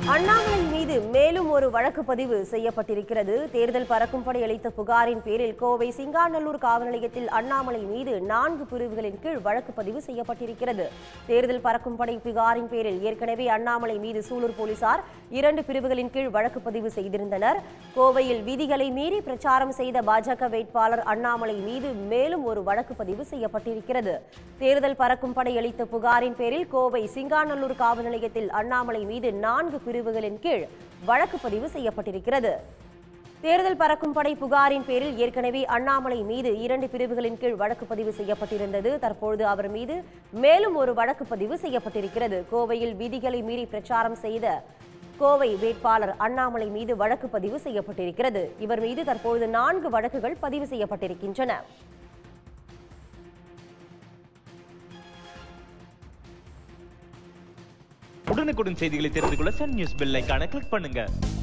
அண்ணாமலை மீது மேலும் ஒரு வழக்கு பதிவு செய்யப்பட்டிருக்கிறது தேர்தல் பறக்கும் படை அளித்த புகாரின் பேரில் கோவை சிங்காநல்லூர் காவல் நிலையத்தில் அண்ணாமலை மீது நான்கு பிரிவுகளின் கீழ் வழக்கு பதிவு செய்யப்பட்டிருக்கிறது தேர்தல் பறக்கும் படை புகாரின் பேரில் ஏற்கனவே அண்ணாமலை மீது சூலூர் போலீசார் இரண்டு பிரிவுகளின் கீழ் வழக்கு பதிவு செய்திருந்தனர் கோவையில் விதிகளை மீறி பிரச்சாரம் செய்த பாஜக வேட்பாளர் அண்ணாமலை மீது மேலும் ஒரு வழக்கு பதிவு செய்யப்பட்டிருக்கிறது தேர்தல் பறக்கும் படை அளித்த புகாரின் பேரில் கோவை சிங்காநல்லூர் காவல் நிலையத்தில் அண்ணாமலை மீது நான்கு பிரிவுகளின் கீழ் வழக்கு பதிவு செய்யப்பட்டிருக்கிறது தேர்தல் பறக்கும் படை புகாரின் பேரில் ஏற்கனவே அண்ணாமலை மீது இரண்டு பிரிவுகளின் கீழ் வழக்கு பதிவு செய்யப்பட்டிருந்தது தற்பொழுது அவர் மீது மேலும் ஒரு வழக்கு பதிவு செய்யப்பட்டிருக்கிறது கோவையில் விதிகளை மீறி பிரச்சாரம் செய்த கோவை வேட்பாளர் அண்ணாமலை மீது வழக்கு பதிவு செய்யப்பட்டிருக்கிறது இவர் மீது தற்பொழுது நான்கு வழக்குகள் பதிவு செய்யப்பட்டிருக்கின்றன உடனுக்குடன் செய்திகளை தெரிந்து கொள்ள சன் நியூஸ் பெல் ஐகானை கிளிக் பண்ணுங்க